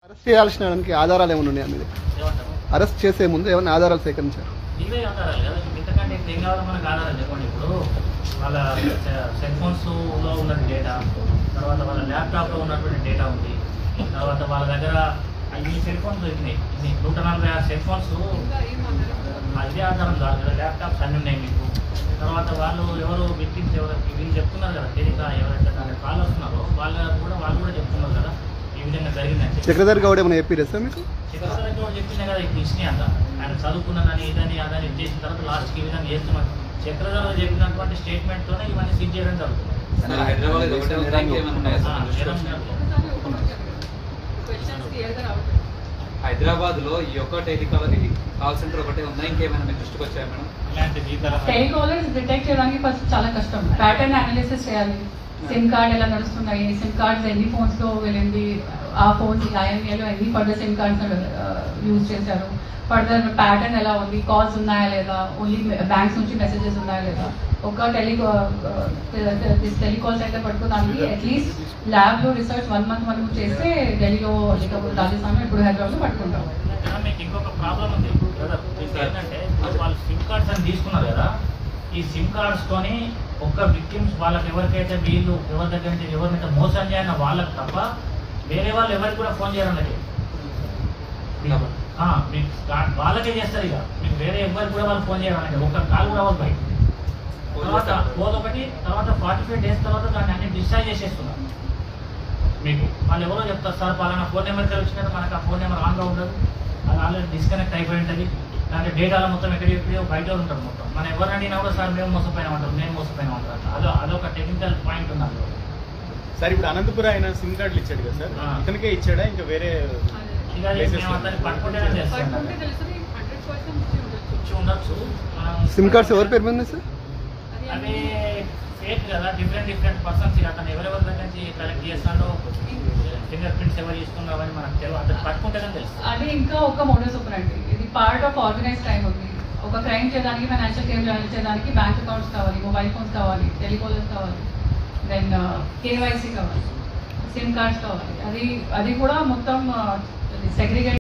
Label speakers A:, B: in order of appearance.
A: Arrest చేయాల్సిన దానికి ఆధారాలు ఏమైనా ఉన్నాయా మీద
B: ఏమంటారు
A: అరెస్ట్ చేసే ముందు ఏమైనా ఆధారాలు సేకరించారు
B: ఇవే ఆధారాలు కదా ఇంతకంటే ఇంకా ఏం కావాలో మనకు ఆధారాలు చెప్పండి ఇప్పుడు వాళ్ళ సెల్ ఫోన్స్ లో ఉన్న డేటా తర్వాత వాళ్ళ ల్యాప్టాప్ లో ఉన్నటువంటి డేటా ఉంది తర్వాత వాళ్ళ దగ్గర ఈ సెల్ ఫోన్స్ దొరికినాయి ఇన్ని నూట నలభై ఆరు సెల్ ఫోన్స్ అదే ఆధారం కాదు కదా ల్యాప్టాప్స్ అన్ని ఉన్నాయి మీకు తర్వాత వాళ్ళు ఎవరు విక్టిమ్స్ ఎవరు వీళ్ళు చెప్తున్నారు కదా తెలియక ఎవరైతే దానికి కాల్ వస్తున్నారో వాళ్ళ కూడా వాళ్ళు కూడా చెప్తున్నారు కదా ఈ విధంగా జరిగిందని
A: చక్రధర్ గౌడ్ ఏమైనా చెప్పిరా సార్ మీకు
B: చివరికి కూడా చెప్పిందే కదా ఇప్పుడు ఇచ్చినాయి అంత ఆయన చదువుకున్నానని ఇదని అదని ఇది చేసిన తర్వాత లాస్ట్కి ఈ విధంగా చేస్తున్నాం చక్రధర చెప్పినటువంటి స్టేట్మెంట్ తోనే ఇవన్నీ సీజ్ చేయడం జరుగుతుంది
C: సార్, హైదరాబాద్ లో ఒకటే ఉందా? ఇంకేమైనా ఉన్నాయా
B: ఆ,
C: సార్?
B: నేరం జరుగుతుంది.
C: హైదరాబాద్ లో ఈ ఒక్క టెలికాలర్ కాల్ సెంటర్ ఒకటే ఉందా ఇంకేమైనా మీ దృష్టికి వచ్చాయా మేడం
B: ఇలాంటి జీతాల
D: టెలికాలర్స్ డిటెక్ట్ చేయడానికి ఫస్ట్ చాలా కష్టం ప్యాటర్న్ అనాలిసిస్ చేయాలి సిమ్ కార్డ్ ఎలా నడుస్తున్నాయి సిమ్ కార్డ్స్ ఎన్ని ఫోన్స్ లో వెళ్ళింది ఆ ఫోన్స్ ఐఎంఏలో ఎన్ని ఫర్దర్ సిమ్ కార్డ్స్ యూజ్ చేశారు ఫర్దర్ ప్యాటర్న్ ఎలా ఉంది కాల్స్ ఉన్నాయా లేదా ఓన్లీ బ్యాంక్స్ నుంచి మెసేజెస్ ఉన్నాయా లేదా ఒక టెలి టెలికాల్ సెంటర్ పట్టుకోవడానికి అట్లీస్ట్ ల్యాబ్ లో రీసెర్చ్ వన్ మంత్ మనం చేస్తే ఢిల్లీలో లేకపోతే రాజస్థాన్ ఇప్పుడు హైదరాబాద్ లో పట్టుకుంటాం
B: ఇక్కడ మీకు ఇంకొక ప్రాబ్లం ఉంది బ్రదర్ మీకు ఏంటంటే ఇప్పుడు వాళ్ళు సిమ్ కార్డ్స్ అని తీసుకున్నారు కదా ఈ సిమ్ కార్డ్స్ తోని ఒక్క విక్టిమ్స్ వాళ్ళకి ఎవరికైతే వీళ్ళు ఎవరి దగ్గర నుంచి ఎవరినైతే మోసం చేయన వాళ్ళకి తప్ప వేరే వాళ్ళు ఎవరికి కూడా ఫోన్ చేయాలన్నది ఆ, మీకు కా- వాళ్ళకే చేస్తారు ఇక మీకు వేరే ఎవరికి కూడా వాళ్ళు ఫోన్ చేయాలంటే ఒక్క కాల్ కూడా వాళ్ళు బయట తర్వాత పోదు ఒకటి తర్వాత ఫార్టీ ఫైవ్ డేస్ తర్వాత దాన్ని అన్ని డిశ్చార్జ్ చేసేస్తున్నారు మీకు వాళ్ళు ఎవరో చెప్తారు సార్ పలానా ఫోన్ నెంబర్కి వచ్చినారు మనకు ఆ ఫోన్ నెంబర్ ఆన్గా ఉండదు అది ఆల్రెడీ డిస్కనెక్ట్ అయిపోయి ఉంటుంది దాంట్లో డేటాలో మొత్తం ఎక్కడ ఎక్కడో బయట ఉంటారు మొత్తం మనం ఎవరిని అడిగినా కూడా సార్ మేము మోసపోయినా ఉంటాం మేము మోసపోయినా ఉంటారు అదో అదొక టెక్నికల్ పాయింట్ ఉంది అందులో
E: సార్ ఇప్పుడు అనంతపురం ఆయన సిమ్ కార్డులు ఇచ్చాడు కదా సార్
B: ఆ.
E: ఇతనికే ఇచ్చాడా ఇంకా వేరే
B: ఇక అది మేము అందరిని పట్టుకుంటేనే చేస్తాం ఇచ్చి ఉండొచ్చు మనం
A: సిమ్ కార్డ్స్ ఎవరి పేరు మీద ఉన్నాయి సార్
B: అవి ఫేక్ కదా డిఫరెంట్ డిఫరెంట్ పర్సన్స్ అతను ఎవరెవరి దగ్గర నుంచి కలెక్ట్ చేస్తున్నాడో ఫింగర్ ప్రింట్స్ ఎవరు తీసుకున్నారో అని మనకు తెలియదు అతను పట్టుకుంటేనే తెలుసు
D: అది ఇంకా ఒక మోడల్స్ ఓపెన్ ఇది పార్ట్ ఆఫ్ ఆర్గనైజ్ క్రైమ్ ఉంది ఒక క్రైమ్ చేయడానికి ఫైనాన్షియల్ క్రైమ్ చేయడానికి బ్యాంక్ అకౌంట్స్ కావాలి మొబైల్ ఫోన్స్ కావాలి టెలికాలర్స్ కావాలి దెన్ కేవైసీ కావాలి సిమ్ కార్డ్స్ కావాలి అది అది కూడా మొత్తం సెగ్రిగేట్